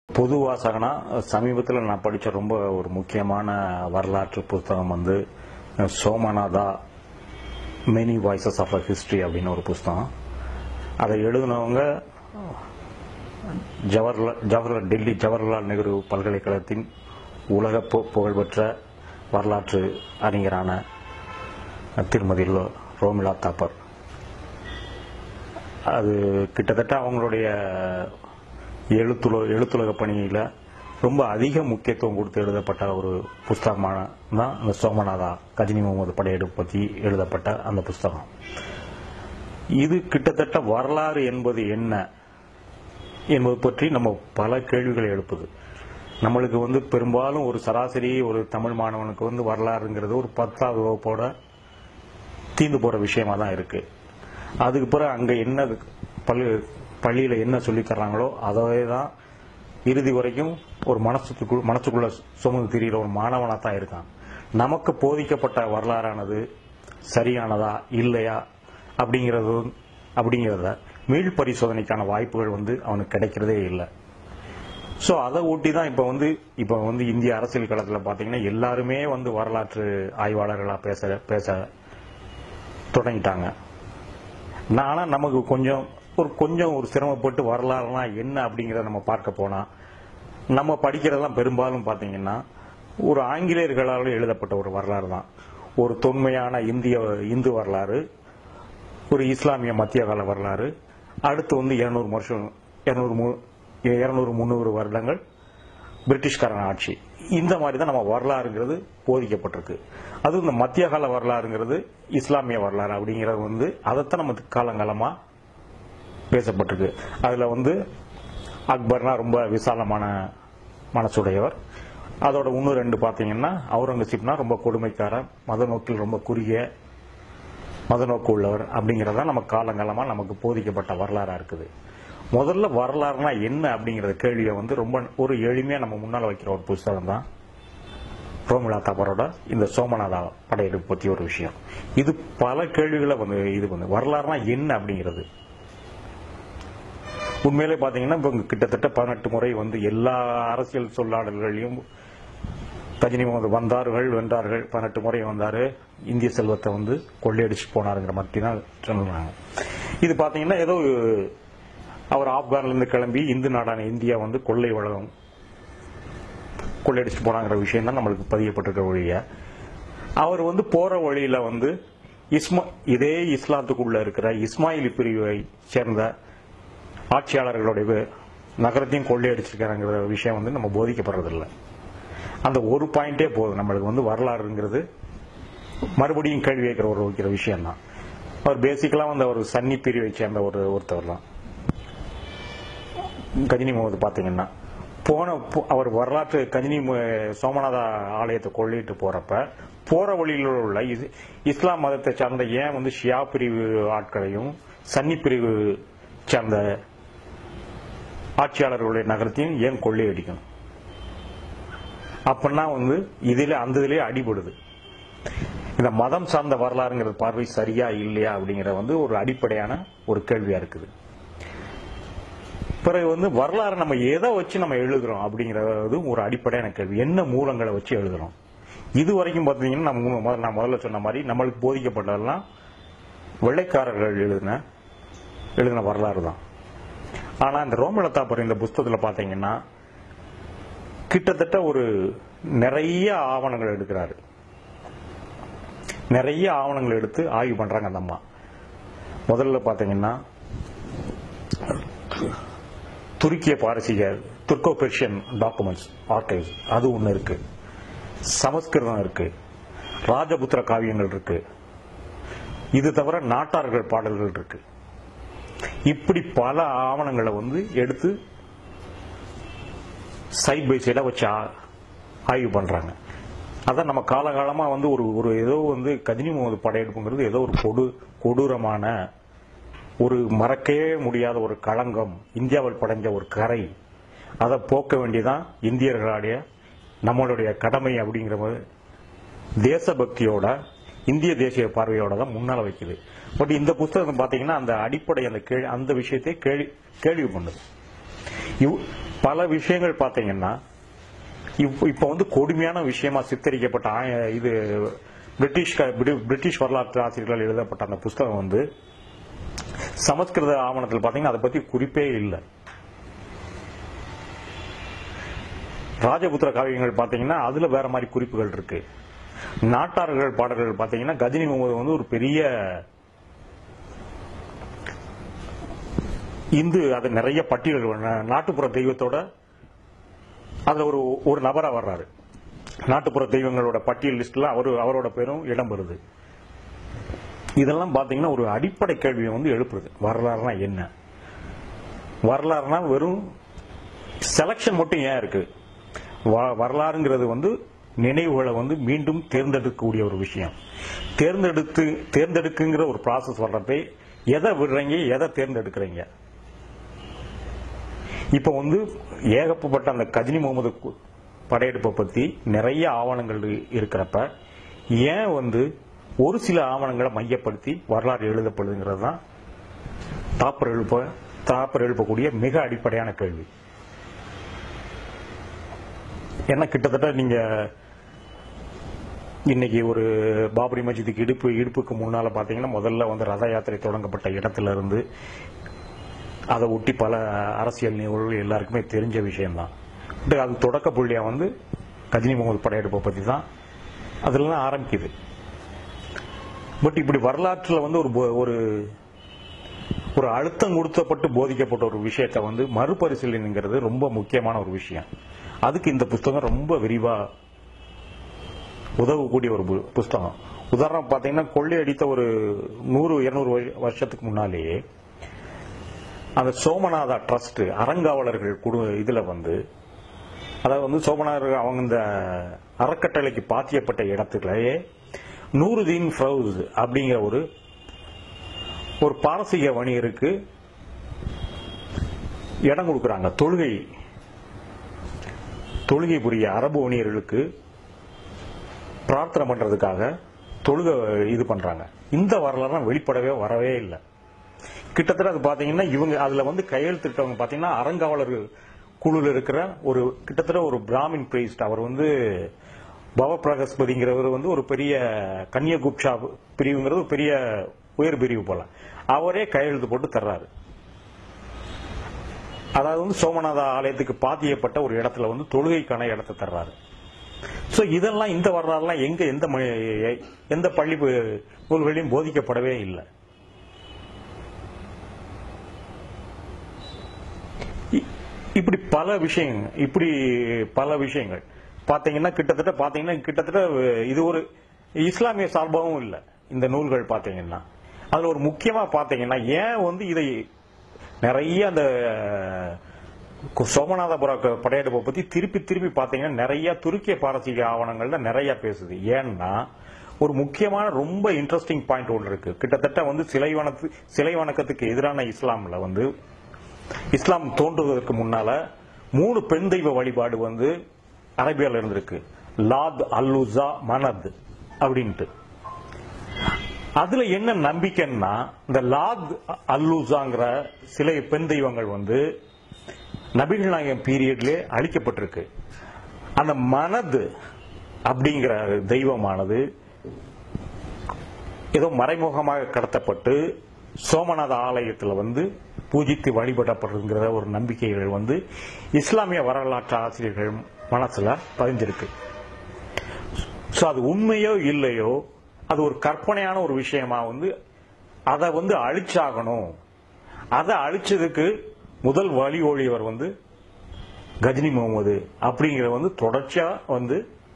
பொது வாசகனா சமீபத்தில் நான் படித்த ரொம்ப ஒரு முக்கியமான வரலாற்று புத்தகம் வந்து Somanatha many voices of a history அப்படின்னு ஒரு புஸ்தகம் அதை எழுதினவங்க ஜவஹர்லால் ஜவஹர்லால் டெல்லி ஜவஹர்லால் நேரு பல்கலைக்கழகத்தின் உலக பு- புகழ்பெற்ற வரலாற்று அறிஞரான திருமதி லோ- ரோமிலா தாப்பர் அது கிட்டத்தட்ட அவங்களுடைய எழுத்துல எழுத்துலக பணியில ரொம்ப அதிக முக்கியத்துவம் கொடுத்து எழுதப்பட்ட ஒரு புஸ்தகமான தான் இந்த சோமநாதா கஜினி முகமது படையெடுப்பு பற்றி எழுதப்பட்ட அந்த புஸ்தகம் இது கிட்டத்தட்ட வரலாறு என்பது என்ன என்பது பற்றி நம்ம பல கேள்விகளை எழுப்புது நம்மளுக்கு வந்து பெரும்பாலும் ஒரு சராசரி ஒரு தமிழ் மாணவனுக்கு வந்து வரலாறுங்கிறது ஒரு பத்தாவது வகுப்போட தீர்ந்து போற விஷயமா தான் இருக்கு அதுக்கு பிறகு அங்க என்ன பள்ளி பள்ளியில என்ன சொல்லி தர்றாங்களோ அதே தான் இறுதி வரைக்கும் ஒரு மனசுக்குள் மனசுக்குள்ள சுமந்து திரியிற ஒரு மாணவனா தான் இருக்கான் நமக்கு போதிக்கப்பட்ட வரலாறானது சரியானதா இல்லையா அப்படிங்கிறது அப்படிங்கிறத மீள் பரிசோதனைக்கான வாய்ப்புகள் வந்து அவனுக்கு கிடைக்கிறதே இல்லை ஸோ அதை ஒட்டி தான் இப்போ வந்து இப்போ வந்து இந்திய அரசியல் களத்தில் பார்த்தீங்கன்னா எல்லாருமே வந்து வரலாற்று ஆய்வாளர்களாக பேச பேச தொடங்கிட்டாங்க நான் ஆனா நமக்கு கொஞ்சம் ஒரு கொஞ்சம் ஒரு சிரமப்பட்டு வரலாறுனா என்ன அப்படிங்கிறத நம்ம பார்க்க போனா நம்ம படிக்கிறதெல்லாம் பெரும்பாலும் பார்த்தீங்கன்னா ஒரு ஆங்கிலேயர்களால் எழுதப்பட்ட ஒரு வரலாறு தான் ஒரு தொன்மையான இந்திய இந்து வரலாறு ஒரு இஸ்லாமிய மத்திய கால வரலாறு அடுத்து வந்து இருநூறு வருஷம் இருநூறு இருநூறு முந்நூறு வருடங்கள் பிரிட்டிஷ்காரன் ஆட்சி இந்த மாதிரி தான் நம்ம வரலாறுங்கிறது போதிக்கப்பட்டிருக்கு அதுவும் இந்த மத்திய கால வரலாறுங்கிறது இஸ்லாமிய வரலாறு அப்படிங்கிறது வந்து அதைத்தான் நம்ம காலங்காலமா பேசப்பட்டிருக்கு அதுல வந்து அக்பர்னா ரொம்ப விசாலமான மனசுடையவர் அதோட இன்னும் ரெண்டு பார்த்தீங்கன்னா அவுரங்கசீப்னா ரொம்ப கொடுமைக்காரன் மத நோக்கில் ரொம்ப குறுகிய மத நோக்கு உள்ளவர் அப்படிங்கறத நம்ம காலங்காலமா நமக்கு போதிக்கப்பட்ட வரலாறா இருக்குது முதல்ல வரலாறுனா என்ன அப்படிங்கிற கேள்வியை வந்து ரொம்ப ஒரு எளிமையா நம்ம முன்னால வைக்கிற ஒரு புஸ்தகம் தான் ரோமிலா தாப்பரோட இந்த சோமநாதா படையெடுப்பு பத்தி ஒரு விஷயம் இது பல கேள்விகளை வந்து இது வந்து வரலாறுனா என்ன அப்படிங்கிறது உண்மையிலே பாத்தீங்கன்னா இப்போ கிட்டத்தட்ட பதினெட்டு முறை வந்து எல்லா அரசியல் சொல்லாடல்களையும் கஜினி முகமது வந்தார்கள் வென்றார்கள் பதினெட்டு முறை வந்தாரு இந்திய செல்வத்தை வந்து கொள்ளையடிச்சு போனாருங்கிற மாதிரி தான் சொல்றாங்க இது பாத்தீங்கன்னா ஏதோ அவர் ஆப்கான்ல இருந்து கிளம்பி இந்து நாடான இந்தியா வந்து கொள்ளை வளம் கொள்ளையடிச்சு போனாங்கிற விஷயம் தான் நம்மளுக்கு பதியப்பட்டிருக்க ஒழிய அவர் வந்து போற வழியில வந்து இஸ்மா இதே இஸ்லாத்துக்குள்ள இருக்கிற இஸ்மாயிலி பிரிவை சேர்ந்த ஆட்சியாளர்களுடைய வே- நகரத்தையும் கொள்ளையடிச்சிருக்காங்கிற விஷயம் வந்து நம்ம போதிக்கப்படுறதில்ல அந்த ஒரு பாயிண்டே போதும் நம்மளுக்கு வந்து வரலாறுங்கிறது மறுபடியும் கேள்வி கேட்கிற ஒரு வைக்கிற விஷயம் தான் அவர் பேசிக்கலா வந்து அவர் சன்னி பிரிவை சேர்ந்த ஒரு ஒருத்தவர் தான் கஜினி முகமது பாத்தீங்கன்னா போன போ- அவர் வரலாற்று கஜினி மு- சோமநாதா ஆலயத்தை கொள்ளையிட்டு போறப்ப போற வழியில் உள்ள இஸ்- இஸ்லாம் மதத்தை சார்ந்த ஏன் வந்து ஷியா பிரிவு ஆட்களையும் சன்னி பிரிவு சார்ந்த ஆட்சியாளர்களுடைய நகரத்தையும் ஏன் கொள்ளையடிக்கணும் அப்படின்னா வந்து இதுல அந்த இதுலயே அடிபடுது இந்த மதம் சார்ந்த வரலாறுங்கிற பார்வை சரியா இல்லையா அப்படிங்கிற வந்து ஒரு அடிப்படையான ஒரு கேள்வியா இருக்குது பிறகு வந்து வரலாறு நம்ம எதை வச்சு நம்ம எழுதுறோம் அப்படிங்கறது ஒரு அடிப்படையான கேள்வி என்ன மூலங்களை வச்சு எழுதுறோம் இது வரைக்கும் பார்த்தீங்கன்னா நம்ம மு- முதல்ல நான் முதல்ல சொன்ன மாதிரி நம்மளுக்கு போதிக்கப்பட்டதெல்லாம் வெள்ளைக்காரர்கள் எழுதின எழுதின வரலாறு தான் ஆனா இந்த ரோமலத்தாப்பர் இந்த புஸ்தகத்துல பாத்தீங்கன்னா கிட்டத்தட்ட ஒரு நிறைய ஆவணங்கள் எடுக்கிறாரு நிறைய ஆவணங்கள் எடுத்து ஆய்வு பண்றாங்க அந்த அம்மா முதல்ல பாத்தீங்கன்னா துருக்கிய பாரசீக துர்க்கோ பெர்ஷியன் டாக்குமெண்ட்ஸ் ஆர்கைவ்ஸ் அது ஒண்ணு இருக்கு சமஸ்கிருதம் இருக்கு ராஜபுத்திர காவியங்கள் இருக்கு இது தவிர நாட்டார்கள் பாடல்கள் இருக்கு இப்படி பல ஆவணங்களை வந்து எடுத்து சைட் பை சைடா வச்சு ஆ- ஆய்வு பண்றாங்க அதான் நம்ம காலகாலமா வந்து ஒரு ஒரு ஏதோ வந்து கஜினி முகமது படையெடுப்புங்கிறது ஏதோ ஒரு கொடு கொடூரமான ஒரு மறக்கவே முடியாத ஒரு களங்கம் இந்தியாவில் படைஞ்ச ஒரு கரை அதை போக்க வேண்டியதான் இந்தியர்களுடைய நம்மளுடைய கடமை அப்படிங்கிற மாதிரி தேசபக்தியோட இந்திய தேசிய பார்வையோட தான் முன்னால வைக்குது பட் இந்த புஸ்தகம் பாத்தீங்கன்னா அந்த அடிப்படை அந்த கேள்வி அந்த விஷயத்தை கேள்வி கேள்வி பண்ணுது இவ்- பல விஷயங்கள் பார்த்தீங்கன்னா இப்போ இப்போ வந்து கொடுமையான விஷயமா சித்தரிக்கப்பட்ட ஆய- இது பிரிட்டிஷ் க- பிரி- பிரிட்டிஷ் வரலாற்று ஆசிரியர்களால் எழுதப்பட்ட அந்த புஸ்தகம் வந்து சமஸ்கிருத ஆவணத்தில் பார்த்தீங்கன்னா அதை பத்தி குறிப்பே இல்லை ராஜபுத்திர காவியங்கள் பார்த்தீங்கன்னா அதுல வேற மாதிரி குறிப்புகள் இருக்கு நாட்டார்கள் பாடல்கள் பார்த்தீங்கன்னா கஜினி முகமது வந்து ஒரு பெரிய இந்து அது நிறைய பட்டியல்கள் நா- நாட்டுப்புற தெய்வத்தோட அதுல ஒரு ஒரு நபரா வர்றாரு நாட்டுப்புற தெய்வங்களோட பட்டியல் லிஸ்ட்ல அவரு அவரோட பேரும் இடம் வருது இதெல்லாம் பாத்தீங்கன்னா ஒரு அடிப்படை கேள்வியை வந்து எழுப்புறது வரலாறுனா என்ன வரலாறுனா வெறும் செலக்ஷன் மட்டும் ஏன் இருக்கு வ- வரலாறுங்கிறது வந்து நினைவுகளை வந்து மீண்டும் தேர்ந்தெடுக்கக்கூடிய ஒரு விஷயம் தேர்ந்தெடுத்து தேர்ந்தெடுக்குங்கிற ஒரு ப்ராசஸ் வர்றப்ப எதை விடுறீங்க எதை தேர்ந்தெடுக்கிறீங்க இப்ப வந்து ஏகப்பட்ட அந்த கஜினி முகமது கு- படையெடுப்பை பத்தி நிறைய ஆவணங்கள் இருக்கிறப்ப ஏன் வந்து ஒரு சில ஆவணங்களை மையப்படுத்தி வரலாறு எழுதப்படுதுங்கிறது தான் தாப்பர் எழுப்ப தாப்பர் எழுப்பக்கூடிய மிக அடிப்படையான கேள்வி ஏன்னா கிட்டத்தட்ட நீங்க இன்னைக்கு ஒரு பாபரி மஸ்ஜிதுக்கு இடுப்பு இடுப்புக்கு முன்னால பாத்தீங்கன்னா முதல்ல வந்து ரத யாத்திரை தொடங்கப்பட்ட இடத்துல இருந்து அதை ஒட்டி பல அரசியல் நிகழ்வுகள் எல்லாருக்குமே தெரிஞ்ச விஷயம்தான் பட் அது தொடக்க புள்ளியா வந்து கஜினி முகமது படையெடுப்பை பத்தி தான் அதெல்லாம் ஆரம்பிக்குது பட் இப்படி வரலாற்றுல வந்து ஒரு போ- ஒரு ஒரு அழுத்தம் கொடுத்தப்பட்டு போதிக்கப்பட்ட ஒரு விஷயத்தை வந்து மறுபரிசீலனைங்கிறது ரொம்ப முக்கியமான ஒரு விஷயம் அதுக்கு இந்த புஸ்தகம் ரொம்ப விரிவா உதவக்கூடிய ஒரு பு- புஸ்தகம் உதாரணம் பாத்தீங்கன்னா கொள்ளையடித்த ஒரு நூறு இருநூறு வருஷத்துக்கு முன்னாலேயே அந்த சோமநாதா ட்ரஸ்ட் அறங்காவலர்கள் குழு இதுல வந்து அதாவது வந்து சோமநாதர் அவங்க இந்த அறக்கட்டளைக்கு பாத்தியப்பட்ட இடத்துலயே நூறுதீன் ஃபவுஸ் அப்படிங்கிற ஒரு ஒரு பாரசீக வணிகருக்கு இடம் கொடுக்கறாங்க தொழுகை தொழுகை புரிய அரபு வணிகர்களுக்கு பிரார்த்தனை பண்றதுக்காக தொழுகை இது பண்றாங்க இந்த வரலாறு வெளிப்படவே வரவே இல்லை கிட்டத்தட்ட அது பாத்தீங்கன்னா இவங்க அதுல வந்து கையெழுத்திட்டவங்க பாத்தீங்கன்னா அறங்காவலர் குழுல இருக்கிற ஒரு கிட்டத்தட்ட ஒரு பிராமின் பிரீஸ்ட் அவர் வந்து பவ பிரகஸ்பதிங்கிறவர் வந்து ஒரு பெரிய கன்னியகுப்ஷா பிரிவுங்கிறது ஒரு பெரிய உயர் பிரிவு போல அவரே கையெழுத்து போட்டு தர்றாரு அதாவது வந்து சோமநாத ஆலயத்துக்கு பாத்தியப்பட்ட ஒரு இடத்துல வந்து தொழுகைக்கான இடத்தை தர்றாரு சோ இதெல்லாம் இந்த வரலாறுலாம் எங்க எந்த மொழி- எந்த பள்ளி நூல்களையும் போதிக்கப்படவே இல்லை இ- இப்படி பல விஷயங்கள் இப்படி பல விஷயங்கள் பாத்தீங்கன்னா கிட்டத்தட்ட பாத்தீங்கன்னா கிட்டத்தட்ட இது ஒரு இஸ்லாமிய சார்பாகவும் இல்லை இந்த நூல்கள் பாத்தீங்கன்னா அதுல ஒரு முக்கியமா பாத்தீங்கன்னா ஏன் வந்து இதை நிறைய அந்த சோமநாதபுர படையெடுப்பை பத்தி திருப்பி திருப்பி பாத்தீங்கன்னா நிறைய துருக்கிய பாரசீக ஆவணங்கள்ல நிறைய பேசுது ஏன்னா ஒரு முக்கியமான ரொம்ப இன்ட்ரெஸ்டிங் பாயிண்ட் ஒன்று இருக்கு கிட்டத்தட்ட வந்து சிலை வணக்கு சிலை வணக்கத்துக்கு எதிரான இஸ்லாம்ல வந்து இஸ்லாம் தோன்றுவதற்கு முன்னால மூணு பெண் தெய்வ வழிபாடு வந்து அரேபியால இருந்திருக்கு லாத் அல்லுசா மனத் அப்படின்ட்டு அதுல என்ன நம்பிக்கைன்னா இந்த லாத் அல்லூசாங்கிற சில பெண் தெய்வங்கள் வந்து நபிகள் நாயகம் பீரியட்ல அழிக்கப்பட்டிருக்கு அந்த மனது அப்படிங்கிற தெய்வமானது ஏதோ மறைமுகமாக கடத்தப்பட்டு சோமநாத ஆலயத்துல வந்து பூஜித்து வழிபடப்படுங்கிற ஒரு நம்பிக்கைகள் வந்து இஸ்லாமிய வரலாற்று ஆசிரியர்கள் மனசுல பதிஞ்சிருக்கு சோ அது உண்மையோ இல்லையோ அது ஒரு கற்பனையான ஒரு விஷயமா வந்து அதை வந்து அழிச்சாகணும் அதை அழிச்சதுக்கு முதல் வழி ஒழியவர் வந்து கஜினி முகமது அப்படிங்கிற வந்து தொடர்ச்சியா வந்து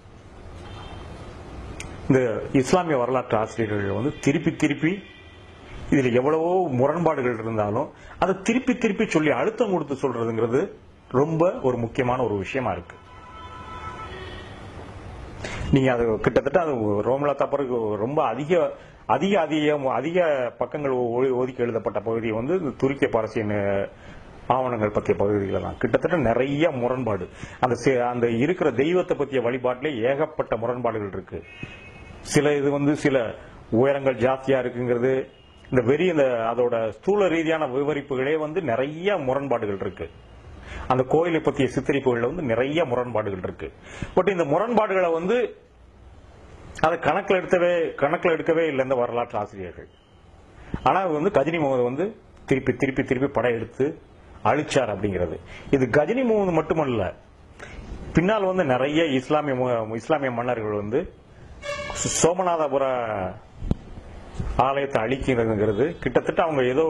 இந்த இஸ்லாமிய வரலாற்று ஆசிரியர்கள் வந்து திருப்பி திருப்பி இதுல எவ்வளவோ முரண்பாடுகள் இருந்தாலும் அதை திருப்பி திருப்பி சொல்லி அழுத்தம் கொடுத்து சொல்றதுங்கிறது ரொம்ப ஒரு முக்கியமான ஒரு விஷயமா இருக்கு நீங்க அது கிட்டத்தட்ட அது ரோமலா தப்பருக்கு ரொம்ப அதிக அதிக அதிக அதிக பக்கங்கள் ஒ- ஒதுக்கி எழுதப்பட்ட பகுதி வந்து இந்த துருக்கிய பாரசீக ஆவணங்கள் பற்றிய பகுதிகள் தான் கிட்டத்தட்ட நிறைய முரண்பாடு அந்த சி- அந்த இருக்கிற தெய்வத்தை பற்றிய வழிபாட்டிலே ஏகப்பட்ட முரண்பாடுகள் இருக்கு சில இது வந்து சில உயரங்கள் ஜாஸ்தியா இருக்குங்கிறது இந்த வெறி இந்த அதோட ஸ்தூல ரீதியான விவரிப்புகளே வந்து நிறைய முரண்பாடுகள் இருக்கு அந்த கோயிலை பற்றிய சித்தரிப்புகள்ல வந்து நிறைய முரண்பாடுகள் இருக்கு பட் இந்த முரண்பாடுகளை வந்து அதை கணக்கில் எடுத்தவே கணக்கில் எடுக்கவே இல்லை இந்த வரலாற்று ஆசிரியர்கள் ஆனா அது வந்து கஜினி முகமது வந்து திருப்பி திருப்பி திருப்பி படையெடுத்து அழிச்சார் அப்படிங்கிறது இது கஜினி முகமது மட்டுமல்ல பின்னால் வந்து நிறைய இஸ்லாமிய மு- இஸ்லாமிய மன்னர்கள் வந்து சோ- சோமநாதபுர ஆலயத்தை அழிக்கிறதுங்கிறது கிட்டத்தட்ட அவங்க ஏதோ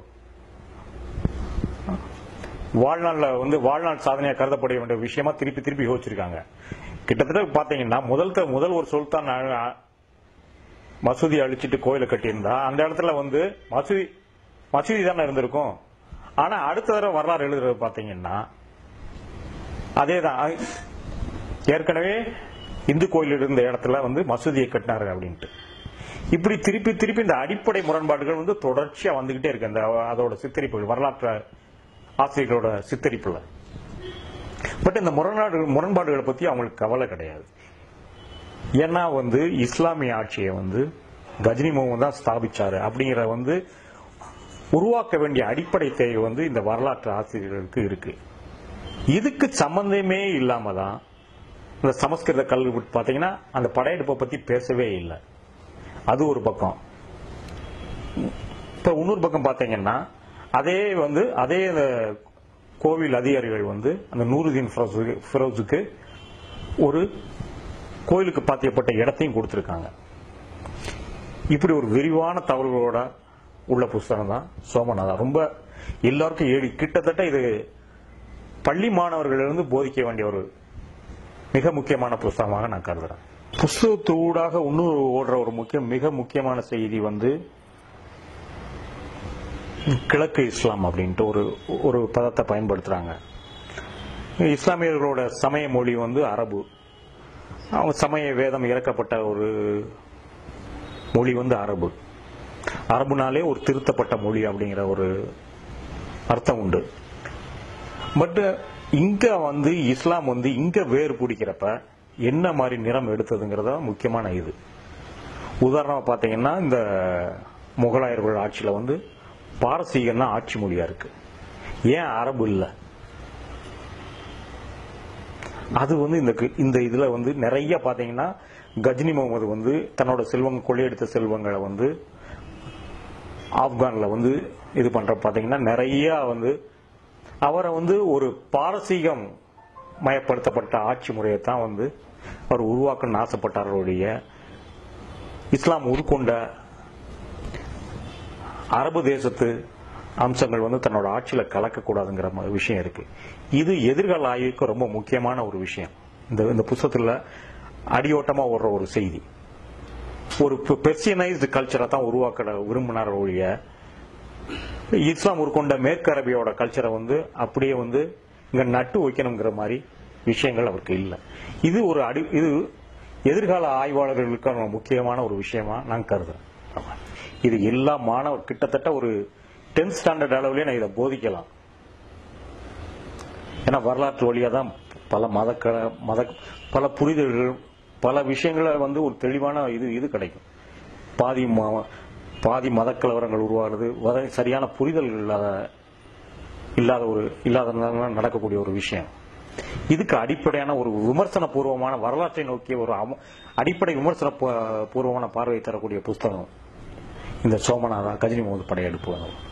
வாழ்நாள்ல வந்து வாழ்நாள் சாதனையா கருதப்பட வேண்டிய விஷயமா திருப்பி திருப்பி யோசிச்சிருக்காங்க கிட்டத்தட்ட பாத்தீங்கன்னா முதல் த- முதல் ஒரு சுல்தான் அ- அ- மசூதி அழிச்சிட்டு கோயிலை கட்டியிருந்தா அந்த இடத்துல வந்து மசூதி மசூதி தானே இருந்திருக்கும் ஆனா அடுத்த தடவை வரலாறு எழுதுறது பாத்தீங்கன்னா அதேதான் அ- ஏற்கனவே இந்து கோயில் இருந்த இடத்துல வந்து மசூதியை கட்டினாரு அப்படின்ட்டு இப்படி திருப்பி திருப்பி இந்த அடிப்படை முரண்பாடுகள் வந்து தொடர்ச்சியா வந்துகிட்டே இருக்கு அந்த அதோட சித்தரிப்புகள் வரலாற்று ஆசிரியர்களோட சித்தரிப்புல பட் இந்த முரண்பாடு முரண்பாடுகளை பத்தி அவங்களுக்கு கவலை கிடையாது ஏன்னா வந்து இஸ்லாமிய ஆட்சியை வந்து கஜினி முகமது தான் ஸ்தாபிச்சாரு அப்படிங்கிற வந்து உருவாக்க வேண்டிய அடிப்படை தேவை வந்து இந்த வரலாற்று ஆசிரியர்களுக்கு இருக்கு இதுக்கு சம்பந்தமே இல்லாம தான் இந்த சமஸ்கிருத கல்வி பாத்தீங்கன்னா அந்த படையெடுப்பை பத்தி பேசவே இல்லை அது ஒரு பக்கம் இப்ப இன்னொரு பக்கம் பாத்தீங்கன்னா அதே வந்து அதே அந்த கோவில் அதிகாரிகள் வந்து அந்த நூருதீன் ஃபிரோஸுக்கு- ஃபிரோஸுக்கு ஒரு கோயிலுக்கு பாத்தியப்பட்ட இடத்தையும் கொடுத்திருக்காங்க இப்படி ஒரு விரிவான தகவல்களோட உள்ள புஸ்தகம் தான் சோமநாதா ரொம்ப எல்லாருக்கும் ஏறி கிட்டத்தட்ட இது பள்ளி மாணவர்களிலிருந்து போதிக்க வேண்டிய ஒரு மிக முக்கியமான புஸ்தகமாக நான் கருதுறேன் புஸ்தகத்தூடாக இன்னொரு ஓடுற ஒரு முக்கிய மிக முக்கியமான செய்தி வந்து கிழக்கு இஸ்லாம் அப்படின்ட்டு ஒரு ஒரு பதத்தை பயன்படுத்துறாங்க இஸ்லாமியர்களோட சமய மொழி வந்து அரபு அவங்க சமய வேதம் இறக்கப்பட்ட ஒரு மொழி வந்து அரபு அரபுனாலே ஒரு திருத்தப்பட்ட மொழி அப்படிங்கிற ஒரு அர்த்தம் உண்டு பட் இங்க வந்து இஸ்லாம் வந்து இங்க வேறு பிடிக்கிறப்ப என்ன மாதிரி நிறம் எடுத்ததுங்கிறத முக்கியமான இது உதாரணமா பாத்தீங்கன்னா இந்த முகலாயர்கள் ஆட்சியில வந்து பாரசீகம் தான் ஆட்சி மொழியா இருக்கு ஏன் அரபு இல்ல அது வந்து இந்த கு- இந்த இதுல வந்து நிறைய பாத்தீங்கன்னா கஜினி முகமது வந்து தன்னோட செல்வம் கொள்ளையடித்த செல்வங்களை வந்து ஆப்கான்ல வந்து இது பண்ற பாத்தீங்கன்னா நிறைய வந்து அவரை வந்து ஒரு பாரசீகம் மயப்படுத்தப்பட்ட ஆட்சி முறையை தான் வந்து அவர் உருவாக்கணும்னு ஆசைப்பட்டாருடைய இஸ்லாம் உருக்கொண்ட அரபு தேசத்து அம்சங்கள் வந்து தன்னோட ஆட்சியில கலக்கக்கூடாதுங்கிற ம- விஷயம் இருக்கு இது எதிர்கால ஆய்வுக்கு ரொம்ப முக்கியமான ஒரு விஷயம் இந்த இந்த புத்தகத்துல அடியோட்டமா ஓடுற ஒரு செய்தி ஒரு பெர்சியனைஸ்டு கல்ச்சரை தான் உருவாக்க விரும்பினார் ஒழிய இஸ்லாம் உருக்கொண்ட மேற்கு அரபியோட கல்ச்சரை வந்து அப்படியே வந்து இங்க நட்டு வைக்கணுங்கிற மாதிரி விஷயங்கள் அவருக்கு இல்லை இது ஒரு அடி இது எதிர்கால ஆய்வாளர்களுக்கான முக்கியமான ஒரு விஷயமா நான் கருதுறேன் ஆமா. இது எல்லா மாணவர் கிட்டத்தட்ட ஒரு டென்த் ஸ்டாண்டர்ட் அளவுலயே நான் இதை போதிக்கலாம் ஏன்னா வரலாற்று வழியா தான் பல மத மத பல புரிதல்கள் பல விஷயங்களை வந்து ஒரு தெளிவான இது இது கிடைக்கும் பாதி ம- பாதி மத கலவரங்கள் உருவாகிறது வர- சரியான புரிதல்கள் இல்லாத இல்லாத ஒரு இல்லாத நடக்கக்கூடிய ஒரு விஷயம் இதுக்கு அடிப்படையான ஒரு விமர்சன பூர்வமான வரலாற்றை நோக்கிய ஒரு அம- அடிப்படை விமர்சன பூ- பூர்வமான பார்வை தரக்கூடிய புஸ்தகம் இந்த சோமநாதா கஜினி முகமது படையெடுப்பு